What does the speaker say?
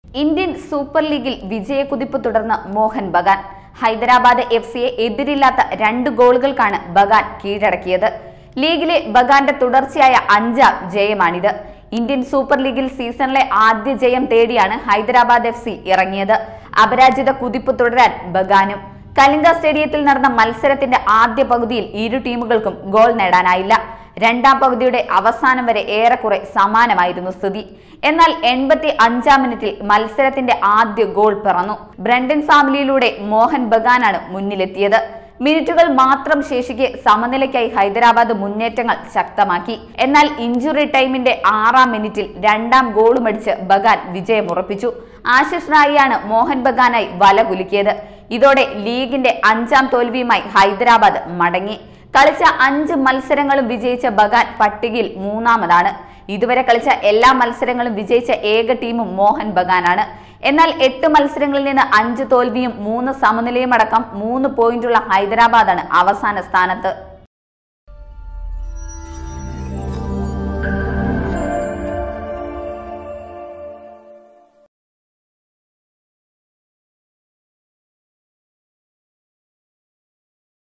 Indian super ലീഗിൽ വിജയക്കുതിപ്പ് തുടർന്ന് Mohan Bagan Hyderabad F സിയെ എതിരില്ലാത്ത രണ്ട് ഗോളുകൾക്കാണ് ബഗാൻ കീഴടക്കിയത് ലീഗിലെ ബഗാന്റെ തുടർച്ചയായ അഞ്ചാം ജയമാണിത് ഇന്ത്യൻ സൂപ്പർ ലീഗിൽ സീസണിലെ ആദ്യ ജയം തേടിയാണ് ഹൈദരാബാദ് എഫ് സി ഇറങ്ങിയത് അപരാജിത കുതിപ്പ് തുടരാൻ ബഗാനും കലിംഗ സ്റ്റേഡിയത്തിൽ നടന്ന മത്സരത്തിന്റെ ആദ്യ പകുതിയിൽ ഇരു ടീമുകൾക്കും ഗോൾ നേടാനായില്ല രണ്ടാം പകുതിയുടെ അവസാനം വരെ ഏറെക്കുറെ സമാനമായിരുന്നു സ്ഥിതി എന്നാൽ എൺപത്തി അഞ്ചാം മിനിറ്റിൽ മത്സരത്തിന്റെ ആദ്യ ഗോൾ പിറന്നു ബ്രണ്ടൻ ഫാമിലിയിലൂടെ മോഹൻ ബഗാനാണ് മുന്നിലെത്തിയത് മിനിറ്റുകൾ മാത്രം ശേഷിക്കെ സമനിലയ്ക്കായി ഹൈദരാബാദ് മുന്നേറ്റങ്ങൾ ശക്തമാക്കി എന്നാൽ ഇഞ്ചുറി ടൈമിന്റെ ആറാം മിനിറ്റിൽ രണ്ടാം ഗോളുമടിച്ച് ബഗാൻ വിജയമുറപ്പിച്ചു ആശിഷ് റായിയാണ് മോഹൻ ബഗാനായി വല കുലുക്കിയത് ഇതോടെ ലീഗിന്റെ അഞ്ചാം തോൽവിയുമായി ഹൈദരാബാദ് മടങ്ങി കളിച്ച അഞ്ച് മത്സരങ്ങളും വിജയിച്ച ബഗാൻ പട്ടികയിൽ മൂന്നാമതാണ് ഇതുവരെ കളിച്ച എല്ലാ മത്സരങ്ങളും വിജയിച്ച ഏക ടീമും മോഹൻ ബഗാനാണ് എന്നാൽ എട്ട് മത്സരങ്ങളിൽ നിന്ന് അഞ്ച് തോൽവിയും മൂന്ന് സമനിലയും അടക്കം മൂന്ന് പോയിന്റുള്ള ഹൈദരാബാദാണ് അവസാന സ്ഥാനത്ത്